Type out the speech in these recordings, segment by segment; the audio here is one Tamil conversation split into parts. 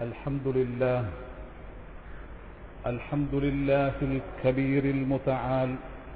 الحمد لله الحمد لله الكبير المتعال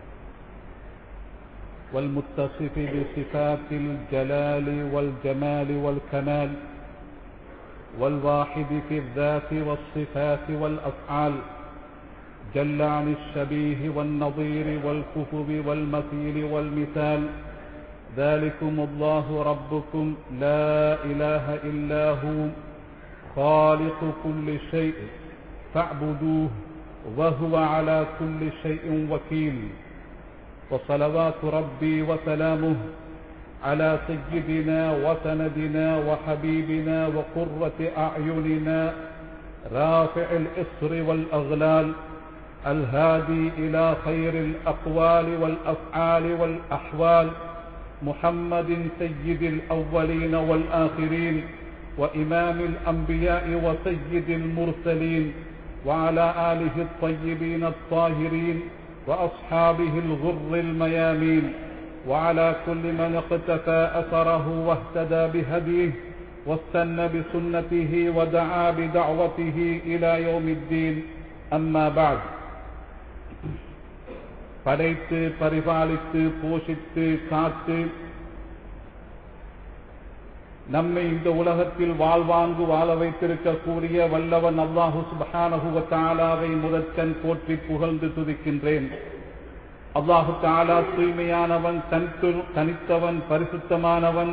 والمتصف بصفات الجلال والجمال والكمال والواحد في الذات والصفات والأفعال جل عن الشبيه والنظير والكفب والمثيل والمثال ذلكم الله ربكم لا إله إلا هو خالق كل شيء فاعبدوه وهو على كل شيء وكيل وصلوات ربي وسلامه على سيدنا وسندنا وحبيبنا وقرة أعيننا رافع الإصر والأغلال الهادي إلى خير الأقوال والأفعال والأحوال محمد سيد الأولين والآخرين وإمام الأنبياء وسيد المرسلين وعلى آله الطيبين الطاهرين وأصحابه الغر الميامين وعلى كل من اقتفى أثره واهتدى بهديه واستنى بسنته ودعا بدعوته إلى يوم الدين أما بعد படைத்து பரிபாலித்து போஷித்து காத்து நம்மை இந்த உலகத்தில் வாழ்வாங்கு வாழ வைத்திருக்கக்கூடிய வல்லவன் அல்லாஹு சுபஹானஹுவ தாலாவை முதற்கண் போற்றி புகழ்ந்து துதிக்கின்றேன் அல்லாஹு தாலா தூய்மையானவன் தனித்து தனித்தவன் பரிசுத்தமானவன்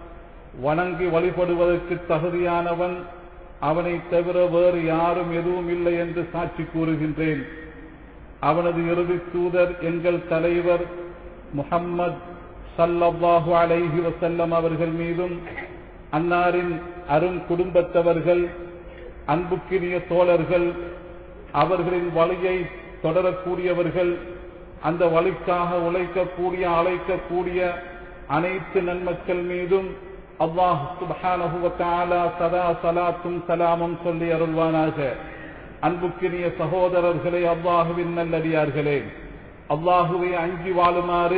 வணங்கி வழிபடுவதற்கு தகுதியானவன் அவனை தவிர வேறு யாரும் எதுவும் இல்லை என்று சாட்சி கூறுகின்றேன் அவனது இறுதி தூதர் எங்கள் தலைவர் முகம்மது சல்லல்லாஹு அலைஹி வசல்லம் அவர்கள் மீதும் அன்னாரின் அரும் குடும்பத்தவர்கள் அன்புக்கினிய தோழர்கள் அவர்களின் வழியை தொடரக்கூடியவர்கள் அந்த வழிக்காக உழைக்கக்கூடிய அழைக்கக்கூடிய அனைத்து நன்மக்கள் மீதும் அல்லாஹ் சுபஹானஹுவத்தாலா சதா சலாத்தும் சலாமும் சொல்லி அருள்வானாக அன்புக்கினிய சகோதரர்களே அல்லாஹுவின் நல்லடியார்களே அல்லாஹுவை அஞ்சி வாழுமாறு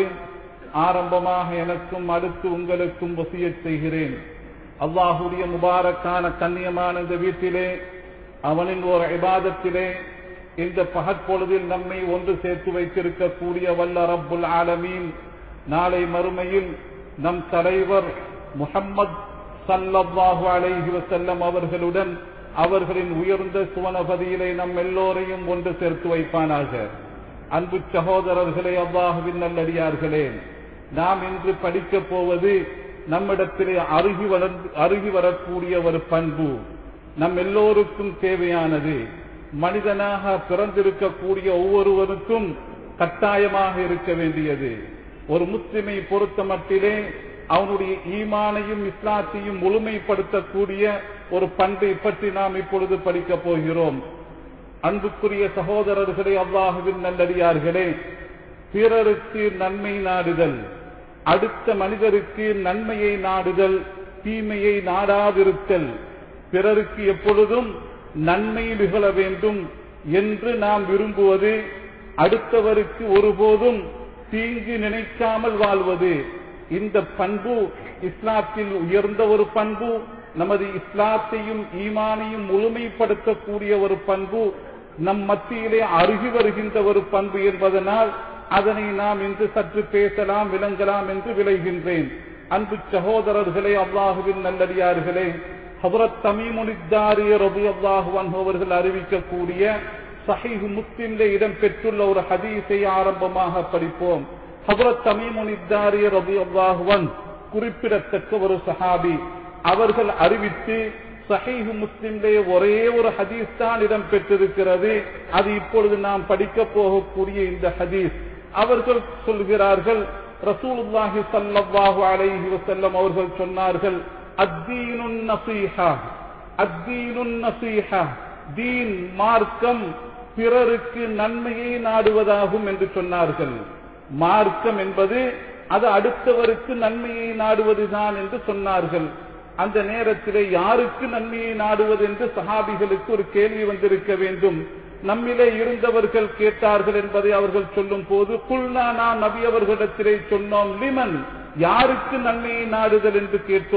ஆரம்பமாக எனக்கும் அடுத்து உங்களுக்கும் வசிய செய்கிறேன் அல்லாஹுடைய முபாரக்கான கண்ணியமான இந்த வீட்டிலே அவனின் ஒரு இபாதத்திலே இந்த பகற்பொழுதில் நம்மை ஒன்று சேர்த்து வைத்திருக்கக்கூடிய வல்ல ரப்புல் ஆலமீன் நாளை மறுமையில் நம் தலைவர் முகம்மது சல்லல்லாஹு அலைஹி வசல்லம் அவர்களுடன் அவர்களின் உயர்ந்த சுவனபதியிலே நம் எல்லோரையும் ஒன்று சேர்த்து வைப்பானாக அன்பு சகோதரர்களே அல்லாஹுவின் நல்லடியார்களே நாம் இன்று படிக்கப் போவது நம்மிடத்திலே அருகி வளர்ந்து அருகி வரக்கூடிய ஒரு பண்பு நம் எல்லோருக்கும் தேவையானது மனிதனாக பிறந்திருக்கக்கூடிய ஒவ்வொருவருக்கும் கட்டாயமாக இருக்க வேண்டியது ஒரு முஸ்லிமை பொறுத்த மட்டிலே அவனுடைய ஈமானையும் இஸ்லாத்தையும் முழுமைப்படுத்தக்கூடிய ஒரு பண்பை பற்றி நாம் இப்பொழுது படிக்கப் போகிறோம் அன்புக்குரிய சகோதரர்களே அல்லாஹுவின் நல்லடியார்களே பிறருக்கு நன்மை நாடுதல் அடுத்த மனிதருக்கு நன்மையை நாடுதல் தீமையை நாடாதிருத்தல் பிறருக்கு எப்பொழுதும் நன்மை நிகழ வேண்டும் என்று நாம் விரும்புவது அடுத்தவருக்கு ஒருபோதும் தீங்கு நினைக்காமல் வாழ்வது இந்த பண்பு இஸ்லாத்தில் உயர்ந்த ஒரு பண்பு நமது இஸ்லாத்தையும் ஈமானையும் முழுமைப்படுத்தக்கூடிய ஒரு பண்பு நம் மத்தியிலே அருகி வருகின்ற ஒரு பண்பு என்பதனால் அதனை நாம் இன்று சற்று பேசலாம் விளங்கலாம் என்று விளைகின்றேன் அன்பு சகோதரர்களே அல்லாஹுவின் நல்லடியார்களே ஹபரத் தமிமுனித்தாரிய ரபி அல்லாஹுவன் அவர்கள் அறிவிக்கக்கூடிய சஹீஹ் முஸ்லிம்ல இடம் பெற்றுள்ள ஒரு ஹதீஸை ஆரம்பமாக படிப்போம் ஹபரத் தமிமுனித்தாரிய ரபி அல்லாஹுவன் குறிப்பிடத்தக்க ஒரு சஹாபி அவர்கள் அறிவித்து சஹீஹ் முஸ்லிம்லே ஒரே ஒரு ஹதீஸ் தான் இடம் பெற்றிருக்கிறது அது இப்பொழுது நாம் படிக்க போகக்கூடிய இந்த ஹதீஸ் அவர்கள் சொல்கிறார்கள் ரசூலுல்லாஹி சல்லல்லாஹு அலைஹி வஸல்லம் அவர்கள் சொன்னார்கள் அத்தீனுன் நசீஹா அத்தீனுன் நசீஹா தீன் மார்க்கம் பிறருக்கு நன்மையை நாடுவதாகும் என்று சொன்னார்கள் மார்க்கம் என்பது அது அடுத்தவருக்கு நன்மையை நாடுவதுதான் என்று சொன்னார்கள் அந்த நேரத்திலே யாருக்கு நன்மையை நாடுவது என்று சஹாபிகளுக்கு ஒரு கேள்வி வந்திருக்க வேண்டும் நம்மிலே இருந்தவர்கள் கேட்டார்கள் என்பதை அவர்கள் சொல்லும் போது குல்னா நான் நபி அவர்களிடத்திலே சொன்னோம் லிமன் யாருக்கு நன்மையை நாடுதல் என்று கேட்டோம்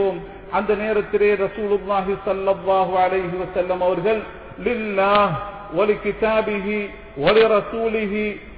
அந்த நேரத்திலே ரசூலுல்லாஹி ஸல்லல்லாஹு அலைஹி வஸல்லம் அவர்கள் லில்லாஹ் ولكتابه ولرسوله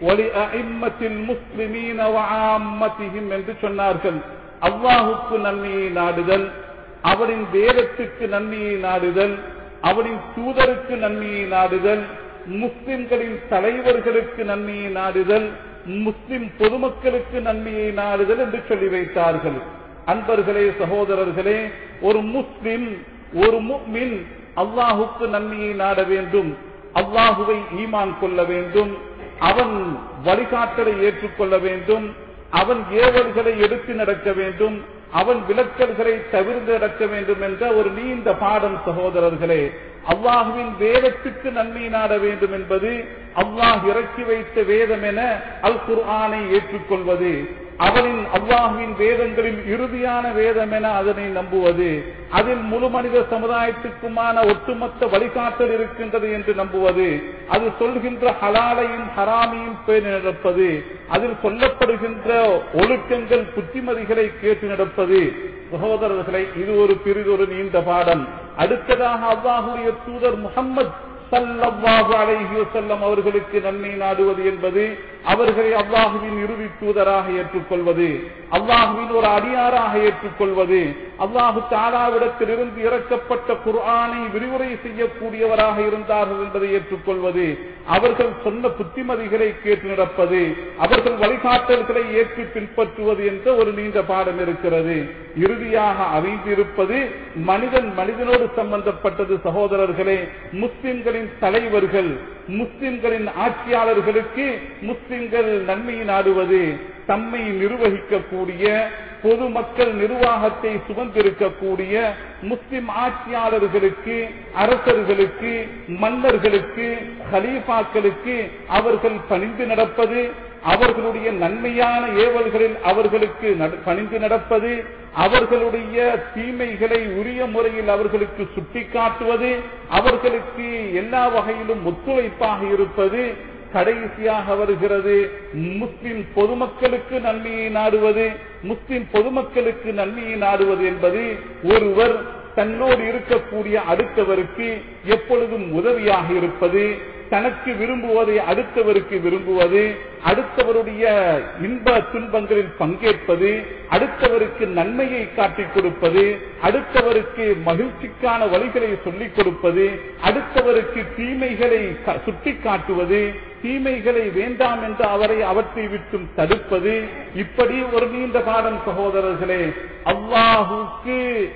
ولأئمة المسلمين وعامتهم என்று சொன்னார்கள் அல்லாஹுக்கு நன்மையை நாடுதல் அவரின் வேதத்துக்கு நன்மையை நாடுதல் அவரின் தூதருக்கு நன்மையை நாடுதல் முஸ்லிம்களின் தலைவர்களுக்கு நன்மையை நாடுதல் முஸ்லிம் பொதுமக்களுக்கு நன்மையை நாடுதல் என்று சொல்லி வைத்தார்கள் அன்பர்களே சகோதரர்களே ஒரு முஸ்லிம் ஒரு முக்மின் அல்லாஹுக்கு நன்மையை நாட வேண்டும் அல்லாஹுவை ஈமான் கொள்ள வேண்டும் அவன் வழிகாட்டலை ஏற்றுக்கொள்ள வேண்டும் அவன் ஏவல்களை எடுத்து நடக்க வேண்டும் அவன் விளக்கல்களை தவிர்த்து நடக்க வேண்டும் என்ற ஒரு நீண்ட பாடம் சகோதரர்களே அல்லாஹுவின் வேதத்துக்கு நன்மை நாட வேண்டும் என்பது அல்லாஹ் இறக்கி வைத்த வேதம் என அல் குர்ஆனை ஏற்றுக்கொள்வது அவனின் அல்லாஹுவின் வேதங்களில் இறுதியான வேதம் என அதனை நம்புவது அதில் முழு மனித சமுதாயத்துக்குமான ஒட்டுமொத்த வழிகாட்டல் இருக்கின்றது என்று நம்புவது அது சொல்கின்ற ஹலாலையும் ஹராமையும் பேணி நடப்பது அதில் சொல்லப்படுகின்ற ஒழுக்கங்கள் புத்திமதிகளை கேட்டு நடப்பது சகோதரர்களை இது ஒரு பெரிதொரு நீண்ட பாடம் அடுத்ததாக அல்லாஹுடைய தூதர் முகம்மது சல்லல்லாஹு அலைஹி வஸல்லம் அவர்களுக்கு நன்மை நாடுவது என்பது அவர்களை அல்லாஹுவின் இறுதி தூதராக ஏற்றுக்கொள்வது அல்லாஹுவின் ஒரு அடியாராக ஏற்றுக்கொள்வது அல்லாஹு தாலாவிடத்திலிருந்து இறக்கப்பட்ட குர்ஆனை விரிவுரை செய்யக்கூடியவராக இருந்தார்கள் என்பதை ஏற்றுக்கொள்வது அவர்கள் சொன்ன புத்திமதிகளை கேட்டு நடப்பது அவர்கள் வழிகாட்டல்களை ஏற்றி பின்பற்றுவது என்ற ஒரு நீண்ட பாடம் இருக்கிறது இறுதியாக அமைந்திருப்பது மனிதன் மனிதனோடு சம்பந்தப்பட்டது சகோதரர்களே முஸ்லிம்களின் தலைவர்கள் முஸ்லிம்களின் ஆட்சியாளர்களுக்கு முஸ்லிம்கள் நன்மையை நாடுவது தம்மை நிர்வகிக்கக்கூடிய பொதுமக்கள் நிர்வாகத்தை சுமந்திருக்கக்கூடிய முஸ்லிம் ஆட்சியாளர்களுக்கு அரசர்களுக்கு மன்னர்களுக்கு கலீஃபாக்களுக்கு அவர்கள் பணிந்து நடப்பது அவர்களுடைய நன்மையான ஏவல்களில் அவர்களுக்கு பணிந்து நடப்பது அவர்களுடைய தீமைகளை உரிய முறையில் அவர்களுக்கு சுட்டிக்காட்டுவது அவர்களுக்கு எல்லா வகையிலும் ஒத்துழைப்பாக இருப்பது கடைசியாக வருகிறது முஸ்லிம் பொதுமக்களுக்கு நன்மையை நாடுவது முஸ்லிம் பொதுமக்களுக்கு நன்மையை நாடுவது என்பது ஒருவர் தன்னோடு இருக்கக்கூடிய அடுத்தவருக்கு எப்பொழுதும் உதவியாக இருப்பது தனக்கு விரும்புவதை அடுத்தவருக்கு விரும்புவது அடுத்தவருடைய இன்ப துன்பங்களில் பங்கேற்பது அடுத்தவருக்கு நன்மையை காட்டிக் கொடுப்பது அடுத்தவருக்கு மகிழ்ச்சிக்கான வழிகளை சொல்லிக் கொடுப்பது அடுத்தவருக்கு தீமைகளை சுட்டி காட்டுவது தீமைகளை வேண்டாம் என்று அவரை அவற்றை விட்டும் தடுப்பது இப்படி ஒரு நீண்ட காலம் சகோதரர்களே அல்லாஹுக்கு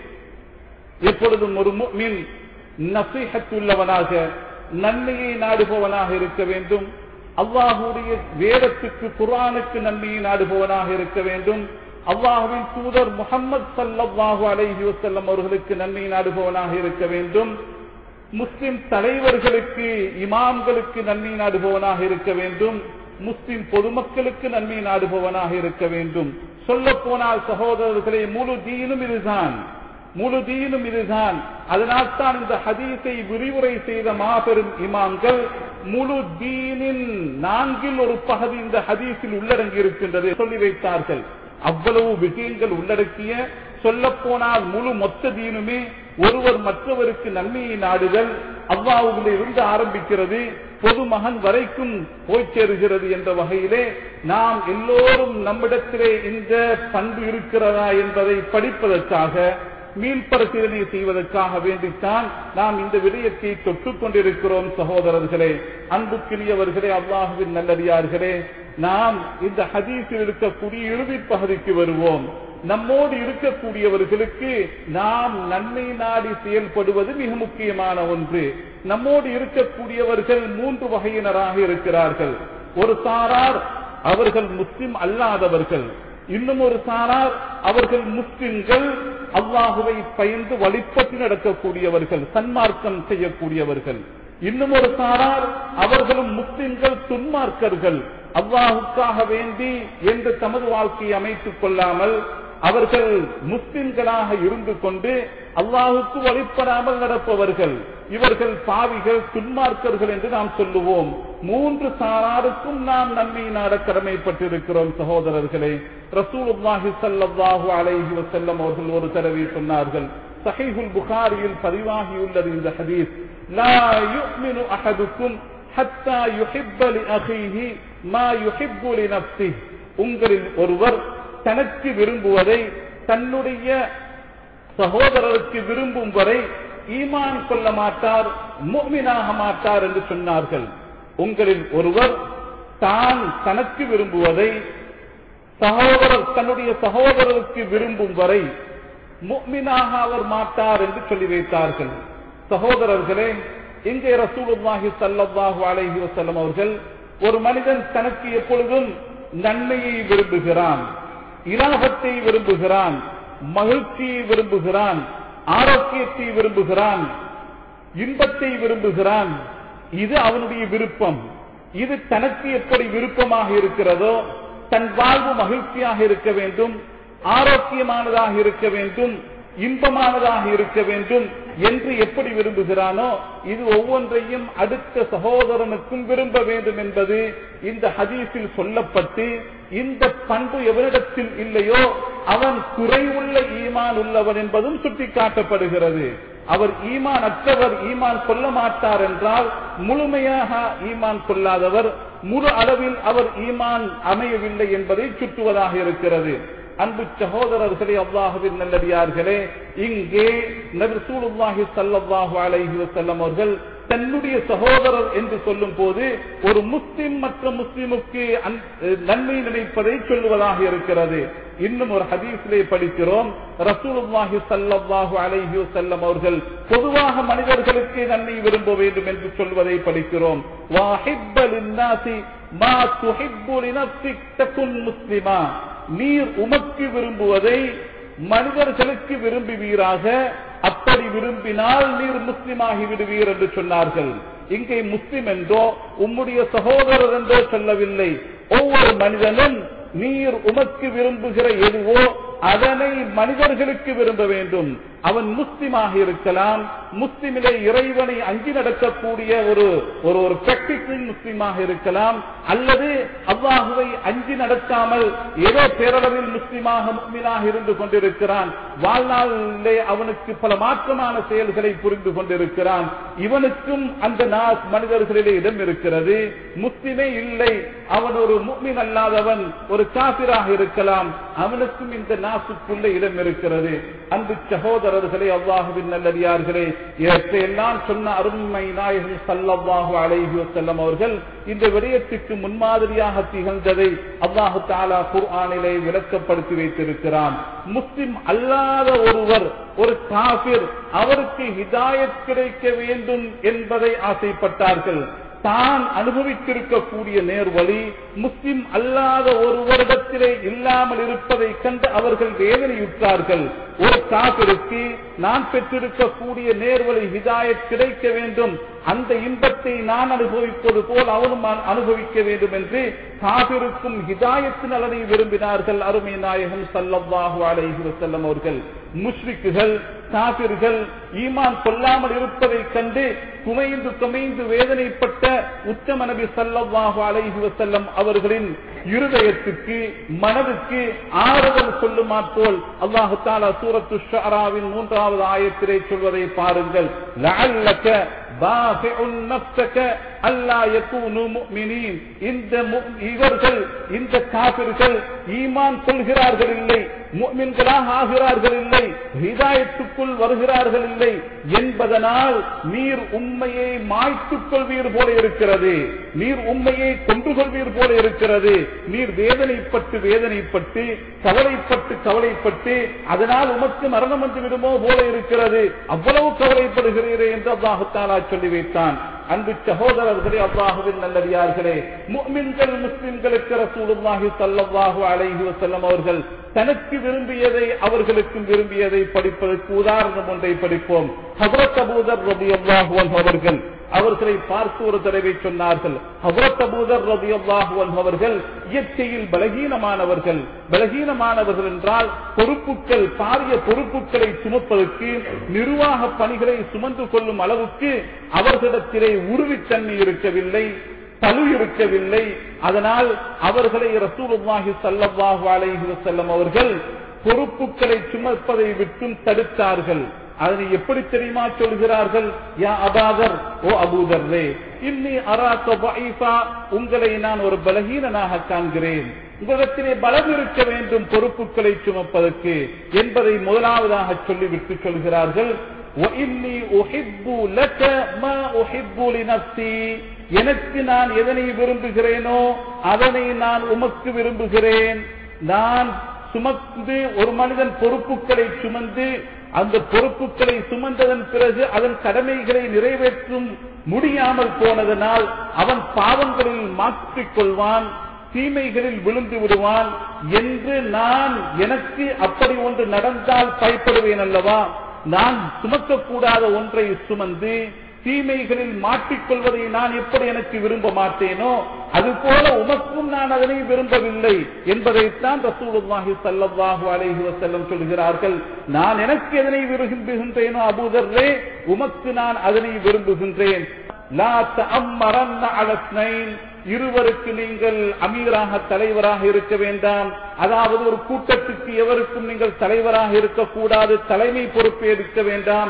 எப்பொழுதும் ஒரு மின் நசீகத்துள்ளவனாக நன்மையை நாடுபவனாக இருக்க வேண்டும் அல்லாஹுடைய வேதத்துக்கு குரானுக்கு நன்மையை நாடுபவனாக இருக்க வேண்டும் அல்லாஹுவின் தூதர் முகமது சல்லாஹு அலைஹி வசல்லம் அவர்களுக்கு நன்மை நாடுபவனாக இருக்க வேண்டும் முஸ்லிம் தலைவர்களுக்கு இமாம்களுக்கு நன்மை நாடுபவனாக இருக்க வேண்டும் முஸ்லிம் பொதுமக்களுக்கு நன்மை நாடுபவனாக இருக்க வேண்டும் சொல்ல போனால் சகோதரர்களே முழு தீனும் இதுதான் முழு தீனும் இதுதான் அதனால் தான் இந்த ஹதீஸை விரிவுரை செய்த மாபெரும் இமாம்கள் முழு தீனின் நான்கில் ஒரு பகுதி இந்த ஹதீஸில் உள்ளடங்கி இருக்கின்றது சொல்லி வைத்தார்கள் அவ்வளவு விஷயங்கள் உள்ளடக்கிய சொல்ல போனால் முழு மொத்த தீனுமே ஒருவர் மற்றவருக்கு நன்மையை நாடுதல் அவ்வாவுல இருந்து ஆரம்பிக்கிறது பொதுமகன் வரைக்கும் போய் சேருகிறது என்ற வகையிலே நாம் எல்லோரும் நம்மிடத்திலே இந்த பண்பு இருக்கிறதா என்பதை படிப்பதற்காக மீள்பரிசீலனை செய்வதற்காக வேண்டித்தான் நாம் இந்த விடயத்தை தொட்டுக் கொண்டிருக்கிறோம் சகோதரர்களே அன்புக்கினியவர்களே அல்லாஹுவின் நல்லடியார்களே நாம் இந்த ஹதீஸில் இருக்கக்கூடிய இறுதி பகுதிக்கு வருவோம் நம்மோடு இருக்கக்கூடியவர்களுக்கு நாம் நன்மை நாடி செயல்படுவது மிக முக்கியமான ஒன்று நம்மோடு இருக்கக்கூடியவர்கள் மூன்று வகையினராக இருக்கிறார்கள் ஒரு சாரார் அவர்கள் முஸ்லிம் அல்லாதவர்கள் இன்னும் ஒரு சாரார் அவர்கள் முஸ்லிம்கள் அல்லாஹுவை பயந்து வழிபட்டு நடக்கக்கூடியவர்கள் சன்மார்க்கம் செய்யக்கூடியவர்கள் இன்னும் ஒரு சாரார் அவர்களும் முஸ்லிம்கள் துன்மார்க்கர்கள் அல்லாஹுக்காக வேண்டி என்று தமது வாழ்க்கையை அமைத்துக் கொள்ளாமல் அவர்கள் முஸ்லிம்களாக இருந்து கொண்டு அல்லாஹுக்கு வழிபடாமல் நடப்பவர்கள் இவர்கள் பாவிகள் துன்மார்க்கர்கள் என்று நாம் சொல்லுவோம் மூன்று சாராருக்கும் நாம் நன்மை நாட கடமைப்பட்டிருக்கிறோம் சகோதரர்களே ரசூலுல்லாஹி ஸல்லல்லாஹு அலைஹி வஸல்லம் அவர்கள் ஒரு தடவை சொன்னார்கள் சஹீஹுல் புகாரியில் பதிவாகியுள்ளது இந்த ஹதீஸ் லா யுமினு அஹதுக்கும் ஹத்தா யுஹிப்ப லி அஹீஹி மா யுஹிப்பு லி நஃப்ஸிஹி உங்களில் ஒருவர் தனக்கு விரும்புவதை தன்னுடைய சகோதரருக்கு விரும்பும் வரை ஈமான் கொள்ள மாட்டார் முக்மினாக மாட்டார் என்று சொன்னார்கள் உங்களில் ஒருவர் தான் தனக்கு விரும்புவதை சகோதரர் தன்னுடைய சகோதரருக்கு விரும்பும் வரை முக்மினாக அவர் மாட்டார் என்று சொல்லி வைத்தார்கள் சகோதரர்களே இங்கே ரசூலுல்லாஹி ஸல்லல்லாஹு அலைஹி வஸல்லம் அவர்கள் ஒரு மனிதன் தனக்கு எப்பொழுதும் நன்மையை விரும்புகிறான் இலாபத்தை விரும்புகிறான் மகிழ்ச்சியை விரும்புகிறான் ஆரோக்கியத்தை விரும்புகிறான் இன்பத்தை விரும்புகிறான் இது அவனுடைய விருப்பம் இது தனக்கு எப்படி விருப்பமாக இருக்கிறதோ தன் வாழ்வு மகிழ்ச்சியாக இருக்க வேண்டும் ஆரோக்கியமானதாக இருக்க வேண்டும் இன்பமானதாக இருக்க வேண்டும் என்று எப்படி விரும்புகிறானோ இது ஒவ்வொன்றையும் அடுத்த சகோதரனுக்கும் விரும்ப வேண்டும் என்பது இந்த ஹதீஸில் சொல்லப்பட்டு இந்த பண்பு எவனிடத்தில் இல்லையோ அவன் குறைவுள்ள ஈமான் உள்ளவன் என்பதும் சுட்டிக்காட்டப்படுகிறது அவர் ஈமான் அற்றவர் ஈமான் கொள்ள மாட்டார் என்றால் முழுமையாக ஈமான் கொள்ளாதவர் முழு அளவில் அவர் ஈமான் அமையவில்லை என்பதை சுட்டுவதாக இருக்கிறது அன்பு சகோதரர்களே அல்லாஹுவின் நல்லடியார்களே இங்கே நபிசூலுல்லாஹி ஸல்லல்லாஹு அலைஹி வஸல்லம் அவர்கள் தன்னுடைய சகோதரர் என்று சொல்லும் போது ஒரு முஸ்லிம் மற்ற முஸ்லிமுக்கு நன்மை நினைப்பதை சொல்லுவதாக இருக்கிறது இன்னும் ஒரு ஹதீஸிலே படிக்கிறோம் ரசூலுல்லாஹி ஸல்லல்லாஹு அலைஹி வஸல்லம் அவர்கள் பொதுவாக மனிதர்களுக்கு நன்மை விரும்ப வேண்டும் என்று சொல்வதை படிக்கிறோம் வாஹிப்ப லின்னாசி மா துஹிப்பு லினஃப்ஸிக் தகுன் முஸ்லிமா நீர் உமக்கு விரும்புவதை மனிதர்களுக்கு விரும்புவீராக அப்படி விரும்பினால் நீர் முஸ்லிமாகி விடுவீர் என்று சொன்னார்கள் இங்கே முஸ்லிம் என்றோ உம்முடைய சகோதரர் என்றோ சொல்லவில்லை ஒவ்வொரு மனிதனும் நீர் உமக்கு விரும்புகிற எதுவோ அதனை மனிதர்களுக்கு விரும்ப வேண்டும் அவன் முஸ்லிமாக இருக்கலாம் முஸ்லிமிலே இறைவனை அஞ்சி நடக்கக்கூடிய ஒரு ஒரு ஒரு பிராக்டிக்கல் முஸ்லிமாக இருக்கலாம் அல்லது அல்லாஹுவை அஞ்சி நடக்காமல் ஏதோ பேரளவில் முஸ்லிமாக முஸ்லிமாக இருந்து கொண்டிருக்கிறான் வாழ்நாளிலே அவனுக்கு பல மாற்றமான செயல்களை புரிந்து கொண்டிருக்கிறான் இவனுக்கும் அந்த நாஸ் மனிதர்களிலே இடம் இருக்கிறது முஸ்லிமே இல்லை அவன் ஒரு முக்மின் அல்லாதவன் ஒரு காபிராக இருக்கலாம் அவனுக்கும் இந்த நாசுக்குள்ள இடம் இருக்கிறது அன்பு சகோதரர்களே அல்லாஹுவின் நல்லடியார்களே இவற்றையெல்லாம் சொன்ன அருண்மை நாயகன் சல்லல்லாஹு அலைஹி வஸல்லம் அவர்கள் இந்த விடயத்துக்கு முன்மாதிரியாக திகழ்ந்ததை அல்லாஹு தாலா குர்ஆனிலே விளக்கப்படுத்தி வைத்திருக்கிறான் முஸ்லிம் அல்லாத ஒருவர் ஒரு காபிர் அவருக்கு ஹிதாயத் கிடைக்க வேண்டும் என்பதை ஆசைப்பட்டார்கள் தான் அனுபவித்திருக்கக்கூடிய நேர்வழி முஸ்லிம் அல்லாத ஒரு வருடத்திலே இல்லாமல் இருப்பதை கண்டு அவர்கள் வேதனையுற்றார்கள் ஒரு காப்பிற்கு நான் பெற்றிருக்கக்கூடிய நேர்வழி ஹிதாயத் கிடைக்க வேண்டும் அந்த இன்பத்தை நான் அனுபவிப்பது போல் அவனும் அனுபவிக்க வேண்டும் என்று காபிருக்கும் ஹிதாயத்து நலனை விரும்பினார்கள் அருமை நாயகம் சல்லல்லாஹு அலைஹி வஸல்லம் அவர்கள் முஷ்ரிக்குகள் காபிர்கள் ஈமான் கொள்ளாமல் இருப்பதை கண்டு குமைந்து குமைந்து வேதனைப்பட்ட உத்தம நபி சல்லல்லாஹு அலைஹி வஸல்லம் அவர்களின் இருதயத்துக்கு மனதுக்கு ஆறுதல் சொல்லுமா போல் அல்லாஹு தாலா சூரத்து ஷராவின் மூன்றாவது ஆயத்திலே சொல்வதை பாருங்கள் லஅல்லக பாஃபிஉன் நஃப்ஸக அல்லா யகூனு முஃமினீன் இந்த இவர்கள் இந்த காபிர்கள் ஈமான் கொள்கிறார்கள் இல்லை முஃமின்களாக ஆகிறார்கள் இல்லை ஹிதாயத்துக்குள் வருகிறார்கள் இல்லை என்பதனால் நீர் உண்மையை மாய்த்துக் கொள்வீர் போல இருக்கிறது நீர் உண்மையை கொண்டு கொள்வீர் போல இருக்கிறது நீர் வேதனைப்பட்டு வேதனைப்பட்டு கவலைப்பட்டு கவலைப்பட்டு அதனால் உமக்கு மரணம் வந்து விடுமோ போல இருக்கிறது அவ்வளவு கவலைப்படுகிறீரே என்று அல்லாஹுத்தாலா சொல்லி வைத்தான் அன்பு சகோதரர்களே அல்லாஹுவின் நல்லடியார்களே முஸ்லிம்கள் முஸ்லிம்களுக்கு ரசூலுல்லாஹி ஸல்லல்லாஹு அலைஹி வஸல்லம் அவர்கள் தனக்கு விரும்பியதை அவர்களுக்கும் விரும்பியதை படிப்பதற்கு உதாரணம் ஒன்றை படிப்போம் ஹஜரத் அபூதர் ரலியல்லாஹு அன்ஹு அவர்கள் அவர்களை பார்த்து ஒரு தடவை சொன்னார்கள் ஹஜரத் அபூதர் ரலியல்லாஹு அன்ஹு அவர்கள் இயற்கையில் பலகீனமானவர்கள் பலகீனமானவர்கள் என்றால் பொறுப்புகள் பாரிய பொறுப்புகளை சுமப்பதற்கு நிர்வாக பணிகளை சுமந்து கொள்ளும் அளவுக்கு அவர்களிடத்திலே உருவித்தன்மை இருக்கவில்லை பழு இருக்கவில்லை அதனால் அவர்களை ரசூலுல்லாஹி ஸல்லல்லாஹு அலைஹி வஸல்லம் அவர்கள் பொறுப்புகளை சுமப்பதை விட்டும் தடுத்தார்கள் அதனை எப்படி தெரியுமா சொல்கிறார்கள் யா அபாதர் ஓ அபூதர்ரே இன்னி அராத்த பைஃபா உங்களை நான் ஒரு பலகீனனாக காண்கிறேன் உங்களிடத்திலே பலம் இருக்க வேண்டும் பொறுப்புகளை சுமப்பதற்கு என்பதை முதலாவதாக சொல்லிவிட்டு சொல்கிறார்கள் وَإِنِّي أُحِبُّ لَكَ مَا أُحِبُّ لِنَفْسِي எனக்கு நான் எதனை விரும்புகிறேனோ அதனை நான் உமக்கு விரும்புகிறேன் நான் சுமந்து ஒரு மனிதன் பொறுப்புகளை சுமந்து அந்த பொறுப்புகளை சுமந்ததன் பிறகு அதன் கடமைகளை நிறைவேற்றும் முடியாமல் போனதனால் அவன் பாவங்களில் மாற்றிக் கொள்வான் தீமைகளில் விழுந்து விடுவான் என்று நான் எனக்கு அப்படி ஒன்று நடந்தால் பயப்படுவேன் அல்லவா நான் சுமக்கக்கூடாத ஒன்றை சுமந்து தீமைகளில் மாட்டிக்கொள்வதை நான் எப்படி எனக்கு விரும்ப மாட்டேனோ அதுபோல உமக்கும் நான் அதனை விரும்பவில்லை என்பதைத்தான் ரசூலுல்லாஹி ஸல்லல்லாஹு அலைஹி வஸல்லம் சொல்கிறார்கள் நான் எனக்கு எதனை விரும்புகின்றேனோ அபூதர்ரே உமக்கு நான் அதனை விரும்புகின்றேன் லா தஅம்மரன்ன அலா ஸ்னைன் இருவருக்கு நீங்கள் அமீராக தலைவராக இருக்க வேண்டாம் அதாவது ஒரு கூட்டத்துக்கு எவருக்கும் நீங்கள் தலைவராக இருக்கக்கூடாது தலைமை பொறுப்பே இருக்க வேண்டாம்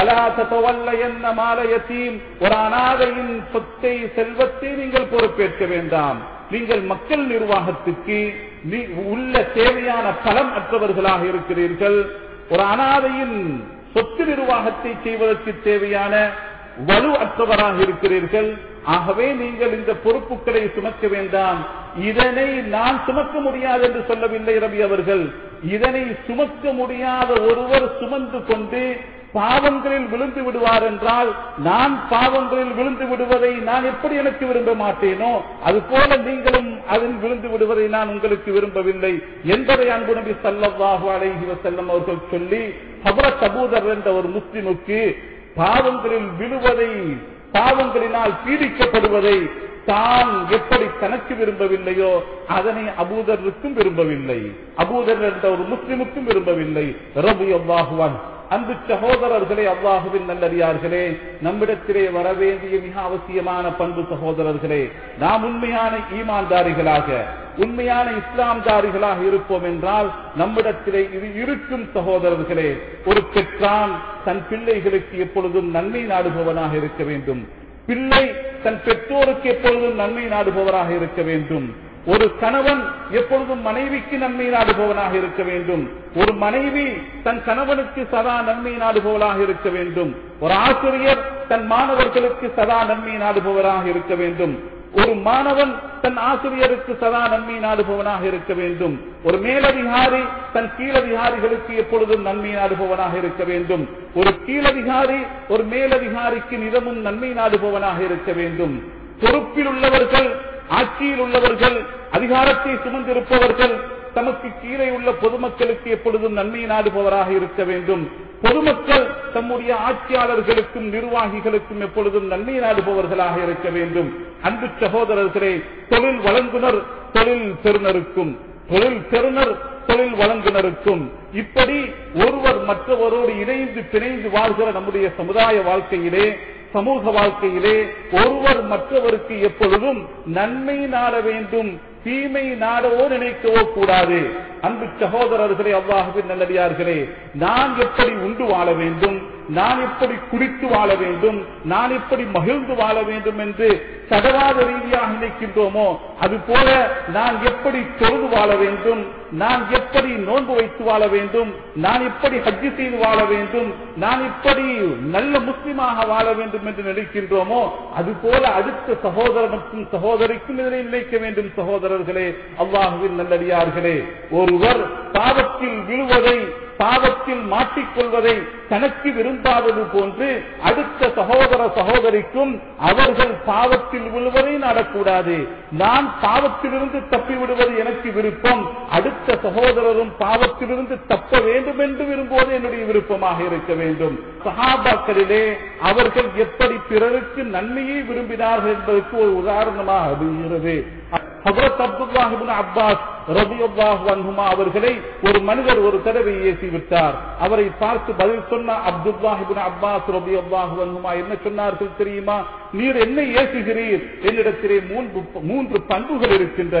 என்ன மாலயத்தீம் ஒரு அனாதையின் சொத்தை செல்வத்தை நீங்கள் பொறுப்பேற்க வேண்டாம் நீங்கள் மக்கள் நிர்வாகத்துக்கு நீ- உள்ள தேவையான பலம் அற்றவர்களாக இருக்கிறீர்கள் ஒரு அனாதையின் சொத்து நிர்வாகத்தை செய்வதற்கு தேவையான வலு அற்றவராக இருக்கிறீர்கள் ஆகவே நீங்கள் இந்த பொறுப்புகளை சுமக்க வேண்டாம் இதனை நான் சுமக்க முடியாது என்று சொல்லவில்லை ரவி அவர்கள் இதனை சுமக்க முடியாத ஒருவர் சுமந்து கொண்டு பாவங்களில் விழுந்து விடுவார் என்றால் நான் பாவங்களில் விழுந்து விடுவதை நான் எப்படி எனக்கு விரும்ப மாட்டேனோ அதுபோல நீங்களும் அதில் விழுந்து விடுவதை நான் உங்களுக்கு விரும்பவில்லை என்பதை அன்பு நபி ஸல்லல்லாஹு அலைஹி வஸல்லம் அவர்கள் சொல்லி ஹபரத் அபூதர் என்ற ஒரு முஸ்லிமுக்கு பாவங்களில் விழுவதை பாவங்களினால் பீடிக்கப்படுவதை தான் எப்படி தனக்கு விரும்பவில்லையோ அதனை அபூதருக்கும் விரும்பவில்லை அபூதர் என்ற ஒரு முஸ்லிமுக்கும் விரும்பவில்லை ரபி அல்லாஹுவான் அன்பு சகோதரர்களே அல்லாஹுவின் நல்லடியார்களே நம்மிடத்திலே வரவேண்டிய மிக அவசியமான பண்பு சகோதரர்களே நாம் உண்மையான ஈமான்தாரிகளாக உண்மையான இஸ்லாம்தாரிகளாக இருப்போம் என்றால் நம்மிடத்திலே இது இருக்கும் சகோதரர்களே ஒரு பெற்றான் தன் பிள்ளைகளுக்கு எப்பொழுதும் நன்மை நாடுபவனாக இருக்க வேண்டும் பிள்ளை தன் பெற்றோருக்கு எப்பொழுதும் நன்மை நாடுபவராக இருக்க வேண்டும் ஒரு கணவன் எப்பொழுதும் மனைவிக்கு நன்மை நாடுபவனாக இருக்க வேண்டும் ஒரு மனைவி தன் கணவனுக்கு சதா நன்மை நாடுபவராக இருக்க வேண்டும் ஒரு ஆசிரியர் தன் மாணவர்களுக்கு சதா நன்மை நாடுபவராக இருக்க வேண்டும் ஒரு மாணவன் தன் ஆசிரியருக்கு சதா நன்மை நாடுபவனாக இருக்க வேண்டும் ஒரு மேலதிகாரி தன் கீழதிகாரிகளுக்கு எப்பொழுதும் நன்மை நாடுபவனாக இருக்க வேண்டும் ஒரு கீழதிகாரி ஒரு மேலதிகாரிக்கு நிதமும் நன்மை நாடுபவனாக இருக்க வேண்டும் பொறுப்பில் உள்ளவர்கள் ஆட்சியில் உள்ளவர்கள் அதிகாரத்தை சுமந்திருப்பவர்கள் தமக்கு கீழே உள்ள பொதுமக்களுக்கு எப்பொழுதும் நன்மை நாடுபவராக இருக்க வேண்டும் பொதுமக்கள் தம்முடைய ஆட்சியாளர்களுக்கும் நிர்வாகிகளுக்கும் எப்பொழுதும் நன்மை நாடுபவர்களாக இருக்க வேண்டும் அன்பு சகோதரர்களே தொழில் வழங்குனர் தொழில் பெறுநருக்கும் தொழில் பெறுநர் தொழில் வழங்குனருக்கும் இப்படி ஒருவர் மற்றவரோடு இணைந்து பிணைந்து வாழ்கிற நம்முடைய சமுதாய வாழ்க்கையிலே சமூக வாழ்க்கையிலே ஒருவர் மற்றவருக்கு எப்பொழுதும் நன்மை நாட வேண்டும் தீமை நாடவோ நினைக்கவோ கூடாது அன்பு சகோதரர்களே அல்லாஹுவின் நல்லடியார்களே நான் எப்படி உண்டு வாழ வேண்டும் நான் எப்படி குடித்து வாழ வேண்டும் நான் எப்படி மகிழ்ந்து வாழ வேண்டும் என்று சடவாத ரீதியாக நினைக்கின்றோமோ அதுபோல நான் எப்படி தொழுது வாழ வேண்டும் நான் எப்படி நோன்பு வைத்து வாழ வேண்டும் நான் எப்படி ஹஜ்ஜி செய்து வாழ வேண்டும் நான் இப்படி நல்ல முஸ்லிமாக வாழ வேண்டும் என்று நினைக்கின்றோமோ அதுபோல அடுத்த சகோதரனுக்கும் சகோதரிக்கும் இதனை நினைக்க வேண்டும் சகோதரர்களே அல்லாஹுவின் நல்லடியார்களே ஒருவர் பாவத்தில் விழுவதை பாவத்தில் மாட்டிக்கொள்வதை தனக்கு விரும்பாதது போன்று அடுத்த சகோதர சகோதரிக்கும் அவர்கள் பாவத்தில் விழுவதை நடக்கூடாது நான் பாவத்திலிருந்து தப்பி விடுவது எனக்கு விருப்பம் அடுத்த சகோதரரும் பாவத்திலிருந்து தப்ப வேண்டும் என்று விரும்புவது என்னுடைய விருப்பமாக இருக்க வேண்டும் சஹாபாக்களிலே அவர்கள் எப்படி பிறருக்கு நன்மையை விரும்பினார்கள் என்பதற்கு ஒரு உதாரணமாக அமைகிறது ஹபரத் அப்துல்லாஹிபின் அப்பாஸ் ரபியுல்லாஹு அன்ஹுமா அவர்களை ஒரு மனிதர் ஒரு தடவை ஏசி விட்டார் அவரை பார்த்து பதில் சொன்ன அப்துல்லாஹிபின் அப்பாஸ் ரபியுல்லாஹு அன்ஹுமா என்ன சொன்னார்கள் தெரியுமா நீர் என்ன ஏசுகிறீர் என்னிடத்திலே மூன்று மூன்று பண்புகள் இருக்கின்றன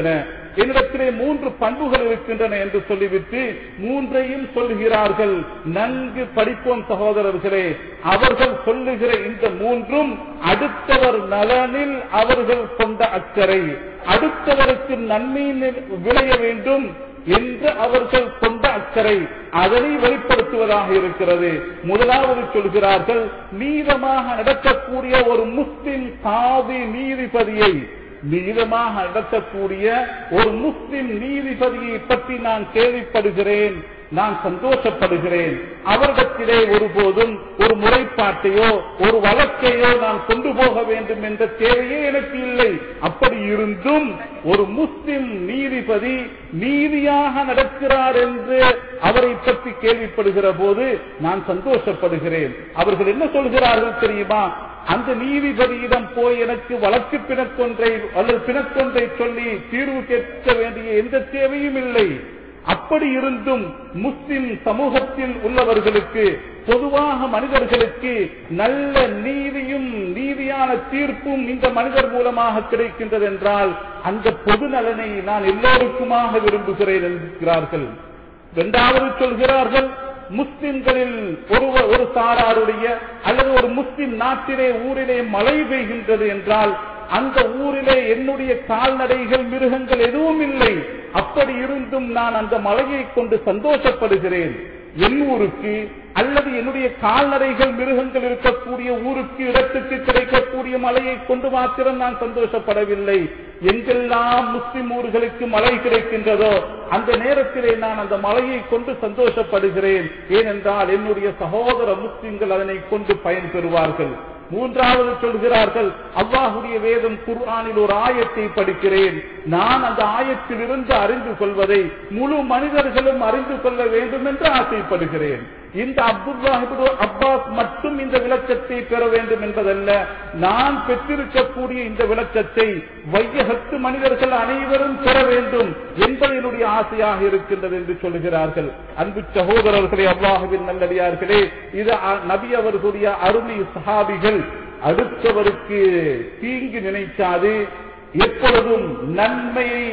என்னிடத்திலே மூன்று பண்புகள் இருக்கின்றன என்று சொல்லிவிட்டு மூன்றையும் சொல்லுகிறார்கள் நன்கு படிப்போம் சகோதரர்களே அவர்கள் சொல்லுகிற இந்த மூன்றும் அடுத்தவர் நலனில் அவர்கள் கொண்ட அக்கறை அடுத்தவருக்கு நன்மை விளைய வேண்டும் என்று அவர்கள் கொண்ட அக்கறை அதனை வெளிப்படுத்துவதாக இருக்கிறது முதலாவது சொல்கிறார்கள் நீதமாக நடக்கக்கூடிய ஒரு முஸ்லிம் காதி நீதிபதியை நீதமாக நடத்தக்கூடிய ஒரு முஸ்லிம் நீதிபதியை பற்றி நான் கேள்விப்படுகிறேன் நான் சந்தோஷப்படுகிறேன் அவரிடத்திலே ஒருபோதும் ஒரு முறைப்பாட்டையோ ஒரு வழக்கையோ நான் கொண்டு போக வேண்டும் என்ற தேவையே எனக்கு இல்லை அப்படி இருந்தும் ஒரு முஸ்லிம் நீதிபதி நீதியாக நடக்கிறார் என்று அவரை பற்றி கேள்விப்படுகிற போது நான் சந்தோஷப்படுகிறேன் அவர்கள் என்ன சொல்கிறார்கள் தெரியுமா அந்த நீதிபதியிடம் போய் எனக்கு வழக்கு பிணக்கொன்றை அல்லது பிணக்கொன்றை சொல்லி தீர்வு கேட்க வேண்டிய எந்த தேவையும் இல்லை அப்படி இருந்தும் முஸ்லிம் சமூகத்தில் உள்ளவர்களுக்கு பொதுவாக மனிதர்களுக்கு நல்ல நீதியும் நீதியான தீர்ப்பும் இந்த மனிதர் மூலமாக கிடைக்கின்றது என்றால் அந்த பொது நலனை நான் எல்லோருக்குமாக விரும்புகிறேன் என்கிறார்கள் இரண்டாவது சொல்கிறார்கள் முஸ்லிம்களில் ஒரு ஒரு சாராருடைய அல்லது ஒரு முஸ்லிம் நாட்டிலே ஊரிலே மழை பெய்கின்றது என்றால் அந்த ஊரிலே என்னுடைய கால்நடைகள் மிருகங்கள் எதுவும் இல்லை அப்படி இருந்தும் நான் அந்த மலையை கொண்டு சந்தோஷப்படுகிறேன் என் ஊருக்கு அல்லது என்னுடைய கால்நடைகள் மிருகங்கள் இருக்கக்கூடிய ஊருக்கு இடத்துக்கு கிடைக்கக்கூடிய மலையை கொண்டு மாத்திரம் நான் சந்தோஷப்படவில்லை எங்கெல்லாம் முஸ்லிம் ஊர்களுக்கு மழை கிடைக்கின்றதோ அந்த நேரத்திலே நான் அந்த மலையை கொண்டு சந்தோஷப்படுகிறேன் ஏனென்றால் என்னுடைய சகோதர முஸ்லிம்கள் அதனை கொண்டு பயன்பெறுவார்கள் மூன்றாவது சொல்கிறார்கள் அல்லாஹுடைய வேதம் குர்ஆனில் ஒரு ஆயத்தை படிக்கிறேன் நான் அந்த ஆயத்தில் இருந்து அறிந்து கொள்வதை முழு மனிதர்களும் அறிந்து கொள்ள வேண்டும் என்று ஆசைப்படுகிறேன் இந்த அப்துல்லா அப்பாஸ் மட்டும் இந்த விளக்கத்தை பெற வேண்டும் என்பதல்ல நான் பெற்றிருக்கக்கூடிய இந்த விளக்கத்தை வையகத்து மனிதர்கள் அனைவரும் பெற வேண்டும் என்பது என்னுடைய ஆசையாக இருக்கின்றது என்று சொல்லுகிறார்கள் அன்பு சகோதரர்களே அல்லாஹுவின் நல்லடியார்களே இது நபி அவர்களுடைய அருமை சஹாபிகள் அடுத்தவருக்கு தீங்கு நினைக்காது எப்பொழுதும் நன்மையை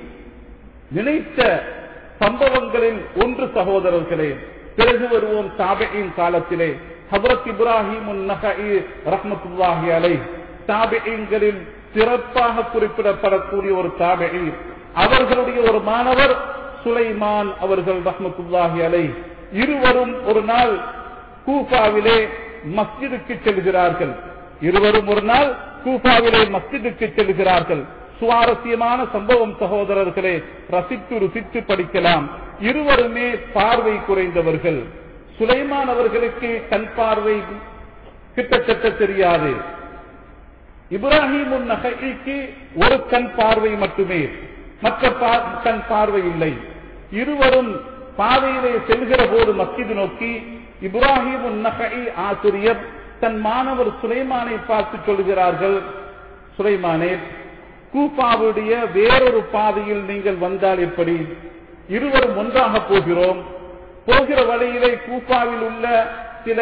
நினைத்த சம்பவங்களில் ஒன்று சகோதரர்களே பிறகு வருவோம் தாபையின் காலத்திலே ஹபரத் இப்ராஹிம் ரஹமத்துல்லாஹி அலை தாபைகளில் சிறப்பாக குறிப்பிடப்படக்கூடிய ஒரு தாபை அவர்களுடைய ஒரு மாணவர் சுலைமான் அவர்கள் ரஹமத்துல்லாஹி அலை இருவரும் ஒரு நாள் கூஃபாவிலே மஸ்ஜிதுக்கு செல்கிறார்கள் இருவரும் ஒரு நாள் கூஃபாவிலே மஸ்ஜிதுக்கு செல்கிறார்கள் சுவாரஸ்யமான சம்பவம் சகோதரர்களே ரசித்து ருசித்து படிக்கலாம் இருவருமே பார்வை குறைந்தவர்கள் சுலைமான் அவர்களுக்கு கண் பார்வை கிட்டத்தட்ட தெரியாது இப்ராஹிம் நகைக்கு ஒரு கண் பார்வை மட்டுமே மற்ற கண் பார்வை இல்லை இருவரும் பாதையிலே செல்கிற போது மஸ்ஜிது நோக்கி இப்ராஹிம் நகை ஆசிரியர் தன் மாணவர் சுலைமானை பார்த்து சொல்கிறார்கள் சுலைமானே கூப்பாவுடைய வேறொரு பாதையில் நீங்கள் வந்தால் எப்படி இருவரும் ஒன்றாக போகிறோம் போகிற வழியிலே கூப்பாவில் உள்ள சில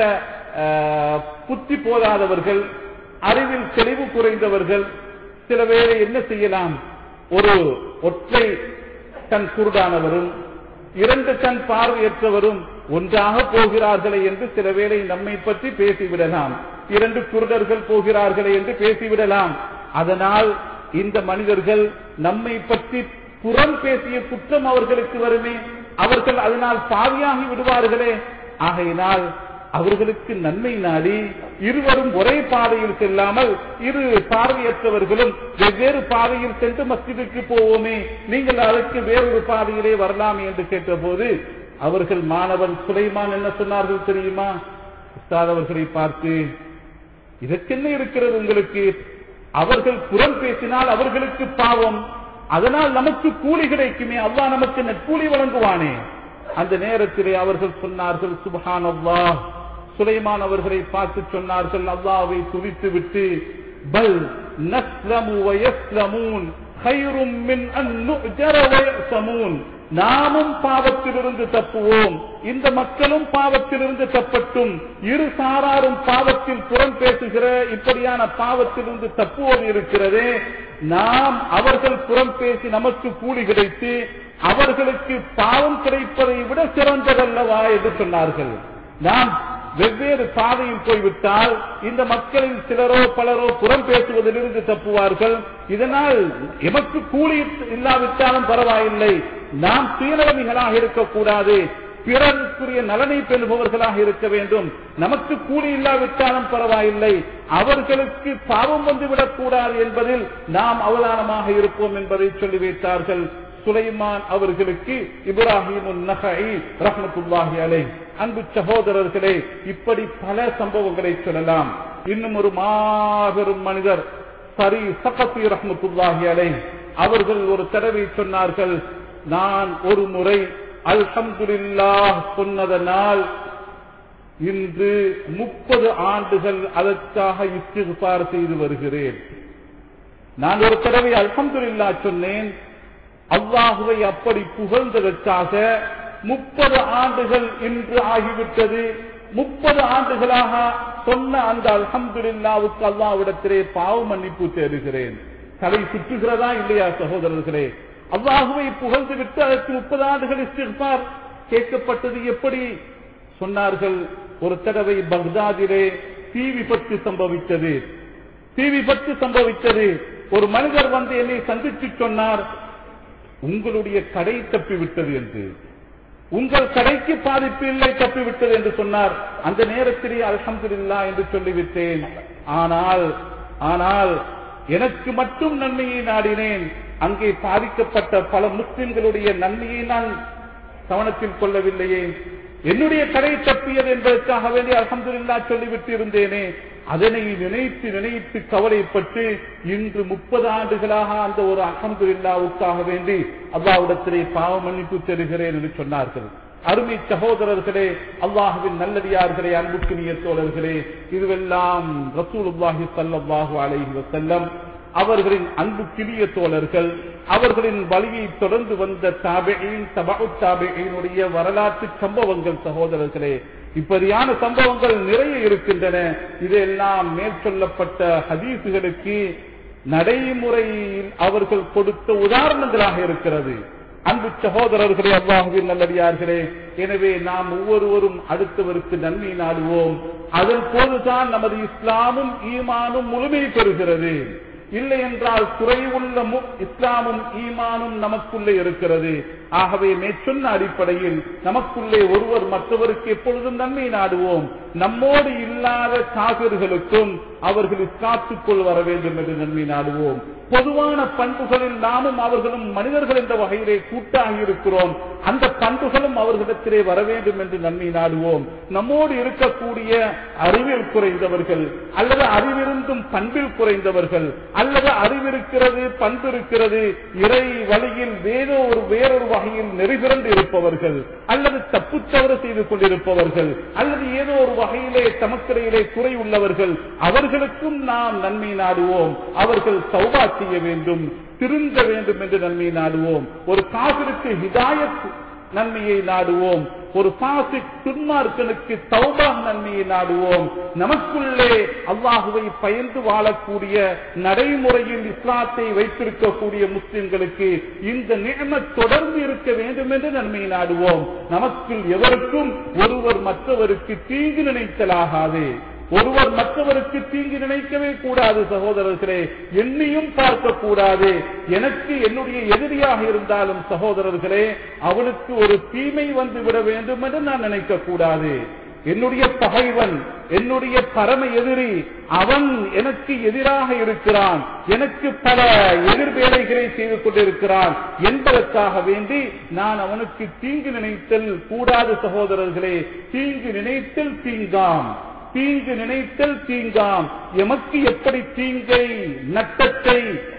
புத்தி போதாதவர்கள் அறிவில் தெளிவு குறைந்தவர்கள் சில பேரை என்ன செய்யலாம் ஒரு ஒற்றை கண் குருடானவரும் இரண்டு கண் பார்வையற்றவரும் ஒன்றாக போகிறார்களே என்று சில வேளை நம்மை பற்றி பேசிவிடலாம் இரண்டு குருடர்கள் போகிறார்களே என்று பேசிவிடலாம் அதனால் இந்த மனிதர்கள் நம்மை பற்றி புறம் பேசிய குற்றம் அவர்களுக்கு வருமே அவர்கள் அதனால் பாவியாகி விடுவார்களே ஆகையினால் அவர்களுக்கு நன்மை நாடி இருவரும் ஒரே பாதையில் செல்லாமல் இரு பார்வையற்றவர்களும் வெவ்வேறு பாதையில் சென்று மஸ்ஜிதுக்கு போவோமே நீங்கள் அதற்கு வேறொரு பாதையிலே வரலாம் என்று கேட்டபோது அவர்கள் மாணவன் சுலைமான் என்ன சொன்னார்கள் தெரியுமா உஸ்தாத் அவர்களை பார்த்து இதற்கென்ன இருக்கிறது உங்களுக்கு அவர்கள் புறம் பேசினால் அவர்களுக்கு பாவம் அதனால் நமக்கு கூலி கிடைக்குமே அல்லாஹ் நமக்கு நெற்கூலி வழங்குவானே அந்த நேரத்திலே அவர்கள் சொன்னார்கள் சுபஹான் அல்லாஹ் சுலைமான் அவர்களை பார்த்து சொன்னார்கள் அல்லாவை துதித்து விட்டு பல் நஸ்லமு வயஸ்லமூன் خيرٌ من أن نؤجر ويأسمون நாமும் பாவத்திலிருந்து தப்புவோம் இந்த மக்களும் பாவத்திலிருந்து தப்பட்டும் இரு சாராரும் பாவத்தில் பாவத்தில் புறம் பேசுகிற இப்படியான பாவத்திலிருந்து தப்புவது இருக்கிறதே நாம் அவர்கள் புறம் பேசி நமக்கு கூலி கிடைத்து அவர்களுக்கு பாவம் கிடைப்பதை விட சிறந்ததல்லவா என்று சொன்னார்கள் நாம் வெவ்வேறு பாதையில் போய்விட்டால் இந்த மக்களில் சிலரோ பலரோ புறம் பேசுவதிலிருந்து தப்புவார்கள் இதனால் எமக்கு கூலி இல்லாவிட்டாலும் பரவாயில்லை நாம் சுயநலமிகளாக இருக்கக்கூடாது பிறருக்குரிய நலனை பெறுபவர்களாக இருக்க வேண்டும் நமக்கு கூலி இல்லாவிட்டாலும் பரவாயில்லை அவர்களுக்கு பாவம் வந்துவிடக் கூடாது என்பதில் நாம் அவதானமாக இருப்போம் என்பதை சொல்லி வைத்தார்கள் சுலைமான் அவர்களுக்கு இப்ராஹிம் நகை ரஹமத்துல்லாஹி அலை அன்பு சகோதரர்களே இப்படி பல சம்பவங்களை சொல்லலாம் இன்னும் ஒரு மாபெரும் மனிதர் சரி சகத்தி ரஹமத்துல்லாஹி அலை அவர்கள் ஒரு தடவை சொன்னார்கள் நான் ஒரு முறை அல்ஹம்துலில்லாஹ் சொன்னதனால் இன்று முப்பது ஆண்டுகள் அதற்காக இஸ்திஃபார் செய்து வருகிறேன் நான் ஒரு தடவை அல்ஹம்துலில்லா சொன்னேன் அல்லாஹுவை அப்படி புகழ்ந்ததற்காக முப்பது ஆண்டுகள் இன்று ஆகிவிட்டது முப்பது ஆண்டுகளாக சொன்ன அந்த அல்ஹம்துலில்லாவுக்கு அல்லாவிடத்திலே பாவ மன்னிப்பு தேடுகிறேன் தலை சுற்றுகிறதா இல்லையா சகோதரர்களே அல்லாஹுவை புகழ்ந்து விட்டு அதற்கு முப்பது ஆண்டுகள் இஸ்திஃபார் கேட்கப்பட்டது எப்படி சொன்னார்கள் ஒரு தடவை பக்தாதிலே தீ விபத்து சம்பவித்தது தீ விபத்து சம்பவித்தது ஒரு மனிதர் வந்து என்னை சந்தித்து சொன்னார் உங்களுடைய கடை தப்பிவிட்டது என்று உங்கள் கடைக்கு பாதிப்பு இல்லை தப்பிவிட்டது என்று சொன்னார் அந்த நேரத்திலே அல்ஹம்துலில்லா என்று சொல்லிவிட்டேன் ஆனால் ஆனால் எனக்கு மட்டும் நன்மையை நாடினேன் அங்கே பாதிக்கப்பட்ட பல முஸ்லிம்களுடைய நன்மையை நான் கவனத்தில் கொள்ளவில்லையே என்னுடைய கடை தப்பியது என்பதற்காக வேண்டி அலமதுல்லா சொல்லிவிட்டு இருந்தேனே அதனை நினைத்து நினைத்து கவலைப்பட்டு இன்று முப்பது ஆண்டுகளாக அந்த ஒரு அகமதுல்லாவுக்காக வேண்டி அல்லாவிடத்திலே பாவ மன்னிப்பு தருகிறேன் என்று சொன்னார்கள் அருமை சகோதரர்களே அல்லாஹுவின் நல்லடியார்களே அன்புக்குரிய தோழர்களே இதுவெல்லாம் ரசூலுல்லாஹி ஸல்லல்லாஹு அலைஹி வஸல்லம் அவர்களின் அன்பு கிளிய தோழர்கள் அவர்களின் வழியை தொடர்ந்து வந்த தாபியின் தபு தாபியினுடைய வரலாற்று சம்பவங்கள் சகோதரர்களே இப்படியான சம்பவங்கள் நிறைய இருக்கின்றன இதெல்லாம் மேற்கொள்ளப்பட்ட ஹதீசுகளுக்கு நடைமுறையில் அவர்கள் கொடுத்த உதாரணங்களாக இருக்கிறது அன்பு சகோதரர்களே அல்லாஹுவின் நல்லடியார்களே எனவே நாம் ஒவ்வொருவரும் அடுத்தவருக்கு நன்மை நாடுவோம் அதன் போதுதான் நமது இஸ்லாமும் ஈமானும் முழுமை பெறுகிறது இல்லை என்றால் குறைவுள்ள இஸ்லாமும் ஈமானும் நமக்குள்ளே இருக்கிறது ஆகவே மேற்சொன்ன அடிப்படையில் நமக்குள்ளே ஒருவர் மற்றவருக்கு எப்பொழுதும் நன்மை நாடுவோம் நம்மோடு இல்லாத காவிர்களுக்கும் அவர்கள் இஸ்லாத்துக்குள் வர வேண்டும் என்று நன்மை நாடுவோம் பொதுவான பண்புகளில் நாமும் அவர்களும் மனிதர்கள் என்ற வகையிலே கூட்டாகி இருக்கிறோம் அந்த பண்புகளும் அவர்களிடத்திலே வர வேண்டும் என்று நன்மை நாடுவோம் நம்மோடு இருக்கக்கூடிய அறிவில் குறைந்தவர்கள் அல்லது அறிவிருந்தும் பண்பில் குறைந்தவர்கள் அல்லது அறிவிருக்கிறது பண்பு இருக்கிறது இறை வழியில் வேறோ ஒரு வேறொரு வகையில் நெறிபிறந்து இருப்பவர்கள் அல்லது தப்பு தவறு செய்து கொண்டிருப்பவர்கள் அல்லது ஏதோ ஒரு வகையிலே தமக்கிடையிலே குறை உள்ளவர்கள் அவர்களுக்கும் நாம் நன்மை நாடுவோம் அவர்கள் சௌபா செய்ய வேண்டும் திருந்த வேண்டும் என்று நன்மை நாடுவோம் ஒரு காவிற்கு ஹிதாயத் நன்மையை நாடுவோம் ஒரு பாசிக் துன்மார்க்கனுக்கு தௌபா நன்மையை நாடுவோம் நமக்குள்ளே அல்லாஹுவை பயந்து வாழக்கூடிய நடைமுறையில் இஸ்லாத்தை வைத்திருக்கக்கூடிய முஸ்லிம்களுக்கு இந்த நிலைமை தொடர்ந்து இருக்க வேண்டும் என்று நன்மையை நாடுவோம் நமக்குள் எவருக்கும் ஒருவர் மற்றவருக்கு தீங்கு நினைத்தலாகாது ஒருவர் மற்றவருக்கு தீங்கு நினைக்கவே கூடாது சகோதரர்களே எண்ணியும் பார்க்க கூடாது எனக்கு என்னுடைய எதிரியாக இருந்தாலும் சகோதரர்களே அவனுக்கு ஒரு தீமை வந்து விட வேண்டும் என்று நான் நினைக்க கூடாது என்னுடைய பகைவன் என்னுடைய பரம எதிரி அவன் எனக்கு எதிராக இருக்கிறான் எனக்கு பல எதிர்வேலைகளை செய்து கொண்டிருக்கிறான் என்பதற்காக வேண்டி நான் அவனுக்கு தீங்கு நினைத்தல் கூடாது சகோதரர்களே தீங்கு நினைத்தல் தீங்காம் தீங்கு நினைத்தல் தீங்காம் எமக்கு எப்படி தீங்கை நட்டத்தை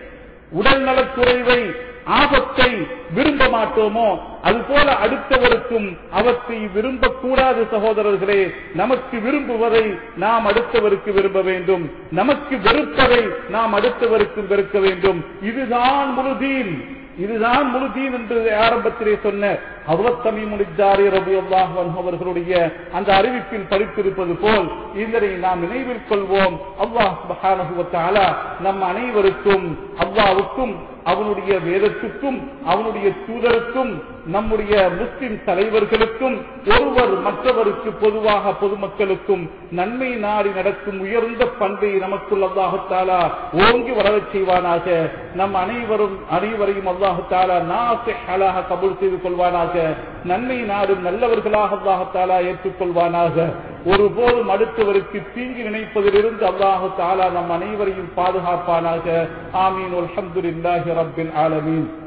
உடல் நலக்குறைவை ஆபத்தை விரும்ப மாட்டோமோ அதுபோல அடுத்தவருக்கும் அவற்றை விரும்பக்கூடாது சகோதரர்களே நமக்கு விரும்புவதை நாம் அடுத்தவருக்கு விரும்ப வேண்டும் நமக்கு வெறுப்பதை நாம் அடுத்தவருக்கு வெறுக்க வேண்டும் இதுதான் முழுதீன் இதுதான் முழு தீன் என்று ஆரம்பத்திலே சொன்ன அவத்தமீமுனிஜாரி ரபி அல்லாஹ் அவர்களுடைய அந்த அறிவிப்பில் படித்திருப்பது போல் இதனை நாம் நினைவில் கொள்வோம் அல்லாஹ் சுப்ஹானஹு வ தஆலா நம் அனைவருக்கும் அல்லாஹ்வுக்கும் அவனுடைய வேதத்துக்கும் அவனுடைய தூதருக்கும் நம்முடைய முஸ்லிம் தலைவர்களுக்கும் ஒருவர் மற்றவருக்கு பொதுவாக பொதுமக்களுக்கும் நன்மை நாடி நடக்கும் உயர்ந்த பண்பை நமக்குள் அல்லாஹத்தாலா ஓங்கி வரவச் செய்வானாக நம் அனைவரும் அனைவரையும் அல்லாஹத்தாலா நாசிஹலாக கபூல் செய்து கொள்வானாக நன்மை நாடும் நல்லவர்களாக அல்லாஹத்தாலா ஏற்றுக்கொள்வானாக ஒருபோதும் அடுத்தவருக்கு தீங்கு நினைப்பதிலிருந்து அல்லாஹு தாலா நம் அனைவரையும் பாதுகாப்பானாக ஆமீன் அல்ஹம்துலில்லாஹி ரப்பில் ஆலமீன்